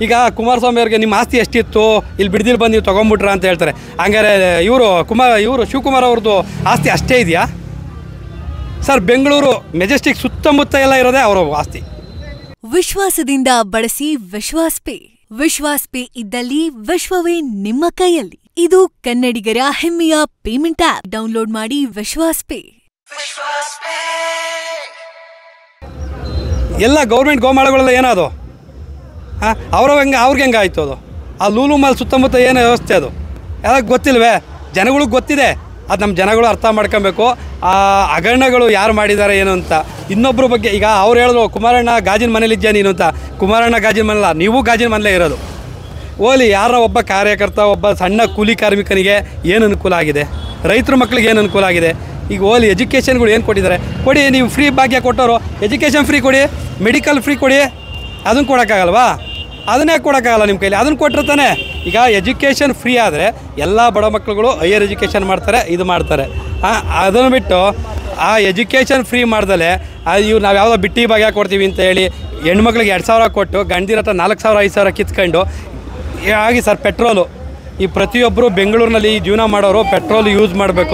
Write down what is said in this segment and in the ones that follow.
ಈಗ ಕುಮಾರಸ್ವಾಮಿ ಅವ್ರಿಗೆ ನಿಮ್ಮ ಆಸ್ತಿ ಎಷ್ಟಿತ್ತು ಇಲ್ಲಿ ಬಿಡ್ದಿಲ್ ಬಂದು ನೀವು ತೊಗೊಂಬಿಟ್ರ ಅಂತ ಹೇಳ್ತಾರೆ ಹಂಗಾರೆ ಇವರು ಕುಮಾರ್ ಇವರು ಶಿವಕುಮಾರ್ ಅವ್ರದ್ದು ಆಸ್ತಿ ಅಷ್ಟೇ ಇದೆಯಾ ಸರ್ ಬೆಂಗಳೂರು ಮೆಜೆಸ್ಟಿಕ್ ಸುತ್ತಮುತ್ತ ಎಲ್ಲ ಇರೋದೇ ಅವರ ಆಸ್ತಿ ವಿಶ್ವಾಸದಿಂದ ಬಳಸಿ ವಿಶ್ವಾಸ್ ಪೇ ವಿಶ್ವಾಸ್ ಪೇ ಇದ್ದಲ್ಲಿ ವಿಶ್ವವೇ ನಿಮ್ಮ ಕೈಯಲ್ಲಿ ಇದು ಕನ್ನಡಿಗರ ಹೆಮ್ಮೆಯ ಪೇಮೆಂಟ್ ಆಪ್ ಡೌನ್ಲೋಡ್ ಮಾಡಿ ವಿಶ್ವಾಸ್ ಪೇ ಎಲ್ಲ ಗೌರ್ಮೆಂಟ್ ಗೋಮಾಳಗಳೆಲ್ಲ ಏನದು ಹಾಂ ಅವ್ರ ಹೆಂಗೆ ಅವ್ರಿಗೆ ಹೆಂಗೆ ಆಯಿತು ಅದು ಆ ಲೂಲು ಮಾಲ್ ಸುತ್ತಮುತ್ತ ಏನು ವ್ಯವಸ್ಥೆ ಅದು ಎಲ್ಲ ಗೊತ್ತಿಲ್ವೇ ಜನಗಳಿಗೆ ಗೊತ್ತಿದೆ ಅದು ನಮ್ಮ ಜನಗಳು ಅರ್ಥ ಮಾಡ್ಕೊಬೇಕು ಆ ಹಗರಣಗಳು ಯಾರು ಮಾಡಿದ್ದಾರೆ ಏನು ಅಂತ ಇನ್ನೊಬ್ಬರ ಬಗ್ಗೆ ಈಗ ಅವ್ರು ಹೇಳಿದ್ರು ಕುಮಾರಣ್ಣ ಗಾಜಿನ ಮನೇಲಿದ್ಯಾ ನೀನು ಅಂತ ಕುಮಾರಣ್ಣ ಗಾಜಿನ ಮನೆಲ್ಲ ನೀವು ಗಾಜಿನ ಮನೇಲೇ ಇರೋದು ಓಲಿ ಯಾರ ಒಬ್ಬ ಕಾರ್ಯಕರ್ತ ಒಬ್ಬ ಸಣ್ಣ ಕೂಲಿ ಕಾರ್ಮಿಕನಿಗೆ ಏನು ಅನುಕೂಲ ಆಗಿದೆ ರೈತರ ಮಕ್ಕಳಿಗೆ ಏನು ಅನುಕೂಲ ಆಗಿದೆ ಈಗ ಓಲಿ ಎಜುಕೇಷನ್ಗಳು ಏನು ಕೊಟ್ಟಿದ್ದಾರೆ ಕೊಡಿ ನೀವು ಫ್ರೀ ಭಾಗ್ಯ ಕೊಟ್ಟವರು ಎಜುಕೇಷನ್ ಫ್ರೀ ಕೊಡಿ ಮೆಡಿಕಲ್ ಫ್ರೀ ಕೊಡಿ ಅದನ್ನು ಕೊಡೋಕ್ಕಾಗಲ್ವಾ ಅದನ್ನೇ ಕೊಡೋಕ್ಕಾಗಲ್ಲ ನಿಮ್ಮ ಕೈಲಿ ಅದನ್ನು ಕೊಟ್ಟರೆ ತಾನೇ ಈಗ ಎಜುಕೇಷನ್ ಫ್ರೀ ಆದರೆ ಎಲ್ಲ ಬಡ ಮಕ್ಕಳುಗಳು ಹೈಯರ್ ಎಜುಕೇಷನ್ ಮಾಡ್ತಾರೆ ಇದು ಮಾಡ್ತಾರೆ ಅದನ್ನು ಬಿಟ್ಟು ಆ ಎಜುಕೇಷನ್ ಫ್ರೀ ಮಾಡ್ದಲೆ ಇವ್ರು ನಾವು ಯಾವುದೋ ಬಿಟ್ಟಿ ಭಾಗ್ಯ ಕೊಡ್ತೀವಿ ಅಂತ ಹೇಳಿ ಹೆಣ್ಮಕ್ಳಿಗೆ ಎರಡು ಸಾವಿರ ಕೊಟ್ಟು ಗಂಡಿರ ಹತ್ರ ನಾಲ್ಕು ಸಾವಿರ ಐದು ಸಾವಿರ ಕಿತ್ಕೊಂಡು ಹಾಗೆ ಸರ್ ಪೆಟ್ರೋಲು ಈ ಪ್ರತಿಯೊಬ್ಬರು ಬೆಂಗಳೂರಿನಲ್ಲಿ ಜೀವನ ಮಾಡೋರು ಪೆಟ್ರೋಲ್ ಯೂಸ್ ಮಾಡಬೇಕು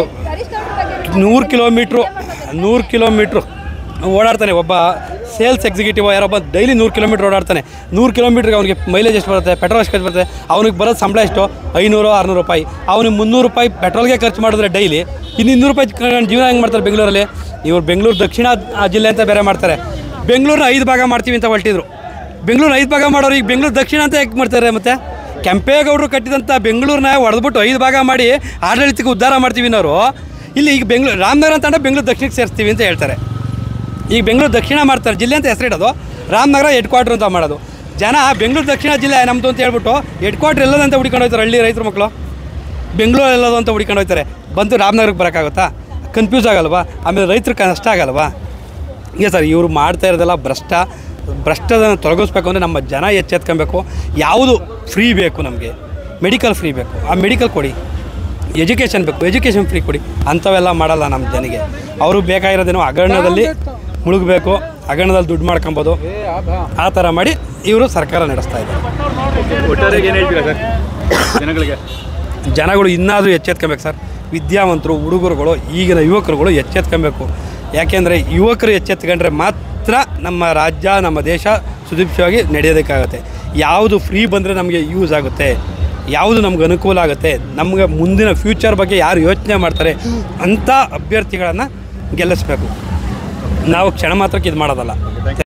ನೂರು ಕಿಲೋಮೀಟ್ರು ನೂರು ಕಿಲೋಮೀಟ್ರು ಓಡಾಡ್ತಾನೆ ಒಬ್ಬ ಸೇಲ್ಸ್ ಎಕ್ಸಿಕ್ಯೂಟಿವ್ ಯಾರೊಬ್ಬ ಡೈಲಿ ನೂರು ಕಿಲೋಮೀಟ್ರ್ ಓಡಾಡ್ತಾನೆ ನೂರು ಕಿಲೋಮೀಟ್ರಿಗೆ ಅವನಿಗೆ ಮೈಲೇಜ್ ಎಷ್ಟು ಬರುತ್ತೆ ಪೆಟ್ರೋಲ್ ಎಷ್ಟು ಖರ್ಚು ಬರುತ್ತೆ ಅವ್ನಿಗೆ ಬರೋದು ಸಂಬಳ ಎಷ್ಟು ಐನೂರು ಆರುನೂರು ರೂಪಾಯಿ ಅವನಿಗೆ ಮುನ್ನೂರು ರೂಪಾಯಿ ಪೆಟ್ರೋಲ್ಗೆ ಖರ್ಚು ಮಾಡಿದ್ರೆ ಡೈಲಿ ಇನ್ನು ಇನ್ನೂರು ರೂಪಾಯಿ ಕ- ಜೀವನ ಹೆಂಗೆ ಮಾಡ್ತಾರೆ ಬೆಂಗಳೂರಲ್ಲಿ ಇವ್ರು ಬೆಂಗಳೂರು ದಕ್ಷಿಣ ಆ ಜಿಲ್ಲೆ ಅಂತ ಬೇರೆ ಮಾಡ್ತಾರೆ ಬೆಂಗಳೂರನ್ನ ಐದು ಭಾಗ ಮಾಡ್ತೀವಿ ಅಂತ ಹೊರಟಿದ್ರು ಬೆಂಗಳೂರು ಐದು ಭಾಗ ಮಾಡೋರು ಈಗ ಬೆಂಗಳೂರು ದಕ್ಷಿಣ ಅಂತ ಯಾಕೆ ಮಾಡ್ತಾರೆ ಮತ್ತೆ ಕೆಂಪೇಗೌಡರು ಕಟ್ಟಿದಂಥ ಬೆಂಗಳೂರನ್ನ ಹೊಡೆದ್ಬಿಟ್ಟು ಐದು ಭಾಗ ಮಾಡಿ ಆಡಳಿತಕ್ಕೆ ಉದ್ಧಾರ ಮಾಡ್ತೀವಿ ನಾವು ಇಲ್ಲಿ ಈಗ ಬೆಂಗಳೂರು ರಾಮನಗರ ಅಂತ ಬೆಂಗಳೂರು ದಕ್ಷಿಣಕ್ಕೆ ಸೇರಿಸ್ತೀವಿ ಅಂತ ಹೇಳ್ತಾರೆ ಈಗ ಬೆಂಗಳೂರು ದಕ್ಷಿಣ ಮಾಡ್ತಾರೆ ಜಿಲ್ಲೆ ಅಂತ ಹೆಸರಿಡೋದು ರಾಮನಗರ ಹೆಡ್ ಕ್ವಾರ್ಟರ್ ಅಂತ ಮಾಡೋದು ಜನ ಬೆಂಗಳೂರು ದಕ್ಷಿಣ ಜಿಲ್ಲೆ ನಮ್ಮದು ಅಂತ ಹೇಳ್ಬಿಟ್ಟು ಹೆಡ್ ಕ್ವಾರ್ಟರ್ ಎಲ್ಲದಂತ ಹುಡ್ಕೊಂಡು ಹೋಗ್ತಾರೆ ಹಳ್ಳಿ ರೈತರ ಮಕ್ಕಳು ಬೆಂಗಳೂರು ಎಲ್ಲದು ಅಂತ ಹುಡ್ಕೊಂಡು ಹೋಗ್ತಾರೆ ಬಂದು ರಾಮನಗರಕ್ಕೆ ಬರೋಕ್ಕಾಗುತ್ತಾ ಕನ್ಫ್ಯೂಸ್ ಆಗಲ್ವಾ ಆಮೇಲೆ ರೈತರು ಕಷ್ಟ ಆಗಲ್ವಾ ಈಗ ಸರ್ ಇವರು ಮಾಡ್ತಾ ಇರೋದೆಲ್ಲ ಭ್ರಷ್ಟ ಭ್ರಷ್ಟದನ್ನು ತೊಲಗಿಸ್ಬೇಕು ಅಂದರೆ ನಮ್ಮ ಜನ ಎಚ್ಚೆತ್ಕೊಬೇಕು ಯಾವುದು ಫ್ರೀ ಬೇಕು ನಮಗೆ ಮೆಡಿಕಲ್ ಫ್ರೀ ಬೇಕು ಆ ಮೆಡಿಕಲ್ ಕೊಡಿ ಎಜುಕೇಷನ್ ಬೇಕು ಎಜುಕೇಷನ್ ಫ್ರೀ ಕೊಡಿ ಅಂಥವೆಲ್ಲ ಮಾಡಲ್ಲ ನಮ್ಮ ಜನಿಗೆ ಅವರು ಬೇಕಾಗಿರೋದೇನೋ ಹಗರಣದಲ್ಲಿ ಮುಳುಗಬೇಕು ಹಗರಣದಲ್ಲಿ ದುಡ್ಡು ಮಾಡ್ಕೊಬೋದು ಆ ಥರ ಮಾಡಿ ಇವರು ಸರ್ಕಾರ ನಡೆಸ್ತಾ ಇದ್ದಾರೆ ಒಟ್ಟಾರೆ ಏನು ಹೇಳ್ತೀರಾ ಸರ್ ಜನಗಳಿಗೆ ಜನಗಳು ಇನ್ನಾದರೂ ಎಚ್ಚೆತ್ಕೊಬೇಕು ಸರ್ ವಿದ್ಯಾವಂತರು ಹುಡುಗರುಗಳು ಈಗಿನ ಯುವಕರುಗಳು ಎಚ್ಚೆತ್ಕೊಬೇಕು ಯಾಕೆಂದರೆ ಯುವಕರು ಎಚ್ಚೆತ್ಕೊಂಡ್ರೆ ಮಾತ್ರ ನಮ್ಮ ರಾಜ್ಯ ನಮ್ಮ ದೇಶ ಸುದೀಕ್ಷವಾಗಿ ನಡೆಯೋದಕ್ಕಾಗುತ್ತೆ ಯಾವುದು ಫ್ರೀ ಬಂದರೆ ನಮಗೆ ಯೂಸ್ ಆಗುತ್ತೆ ಯಾವುದು ನಮ್ಗೆ ಅನುಕೂಲ ಆಗುತ್ತೆ ನಮಗೆ ಮುಂದಿನ ಫ್ಯೂಚರ್ ಬಗ್ಗೆ ಯಾರು ಯೋಚನೆ ಮಾಡ್ತಾರೆ ಅಂಥ ಅಭ್ಯರ್ಥಿಗಳನ್ನು ಗೆಲ್ಲಿಸ್ಬೇಕು ನಾವು ಕ್ಷಣ ಮಾತ್ರಕ್ಕೆ ಇದು ಮಾಡೋದಲ್ಲ